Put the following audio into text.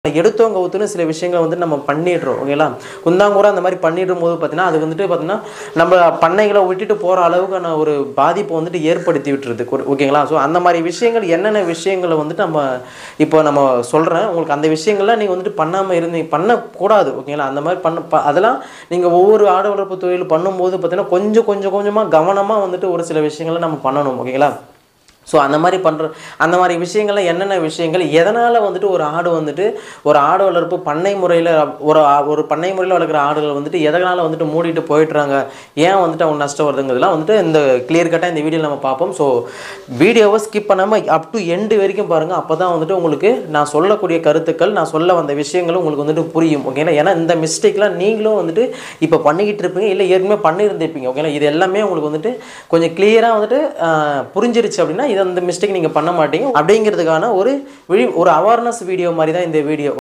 எடுத்தவங்க ஊத்துன்னு சில விஷயங்களை வந்து நம்ம பண்ணிடுறோம் ஓகேங்களா குந்தாங்கூட அந்த மாதிரி பண்ணிடும் போது பார்த்தீங்கன்னா அது வந்துட்டு பார்த்தீங்கன்னா நம்ம பண்ணைகளை விட்டுட்டு போகிற அளவுக்கான ஒரு பாதிப்பை வந்துட்டு ஏற்படுத்தி விட்டுருது கொ- ஓகேங்களா ஸோ அந்த மாதிரி விஷயங்கள் என்னென்ன விஷயங்களை வந்துட்டு நம்ம இப்போ நம்ம சொல்கிறேன் உங்களுக்கு அந்த விஷயங்கள்லாம் நீங்கள் வந்துட்டு பண்ணாமல் இருந்தீங்க பண்ணக்கூடாது ஓகேங்களா அந்த மாதிரி பண்ண ப- அதெல்லாம் நீங்கள் ஒவ்வொரு ஆடு வளர்ப்பு தொழில் பண்ணும்போது பார்த்தீங்கன்னா கொஞ்சம் கொஞ்சம் கொஞ்சமாக கவனமாக வந்துட்டு ஒரு சில விஷயங்களை நம்ம பண்ணணும் ஓகேங்களா ஸோ அந்த மாதிரி பண்ணுற அந்த மாதிரி விஷயங்கள்லாம் என்னென்ன விஷயங்கள் எதனால் வந்துட்டு ஒரு ஆடு வந்துட்டு ஒரு ஆடு வளர்ப்பு பண்ணை முறையில் ஒரு ஆ- ஒரு பண்ணை முறையில் வளர்க்குற ஆடுகள் வந்துட்டு எதனால் வந்துட்டு மூடிட்டு போயிட்டுறாங்க ஏன் வந்துட்டு அவங்க நஷ்டம் வருதுங்கிறதுலாம் வந்துட்டு இந்த கிளியர் கட்டாக இந்த வீடியோவில் நம்ம பார்ப்போம் ஸோ வீடியோவை ஸ்கிப் பண்ணாமல் அப் டு எண்டு வரைக்கும் பாருங்கள் அப்போ தான் வந்துட்டு உங்களுக்கு நான் சொல்லக்கூடிய கருத்துக்கள் நான் சொல்ல வந்த விஷயங்களும் உங்களுக்கு வந்துட்டு புரியும் ஓகேங்களா ஏன்னா இந்த மிஸ்டேக்லாம் நீங்களும் வந்துட்டு இப்போ பண்ணிக்கிட்டு இருப்பீங்க இல்லை ஏற்கனவே பண்ணியிருந்திருப்பீங்க ஓகேங்களா இது எல்லாமே உங்களுக்கு வந்துட்டு கொஞ்சம் கிளியராக வந்துட்டு ஆஹ், புரிஞ்சிருச்சு அப்படின்னா இதை அந்த மிஸ்டேக் நீங்கள் பண்ண மாட்டீங்க அப்படிங்கிறதுக்கான ஒரு விழி ஒரு அவேர்னஸ் வீடியோ மாதிரி தான் இந்த வீடியோ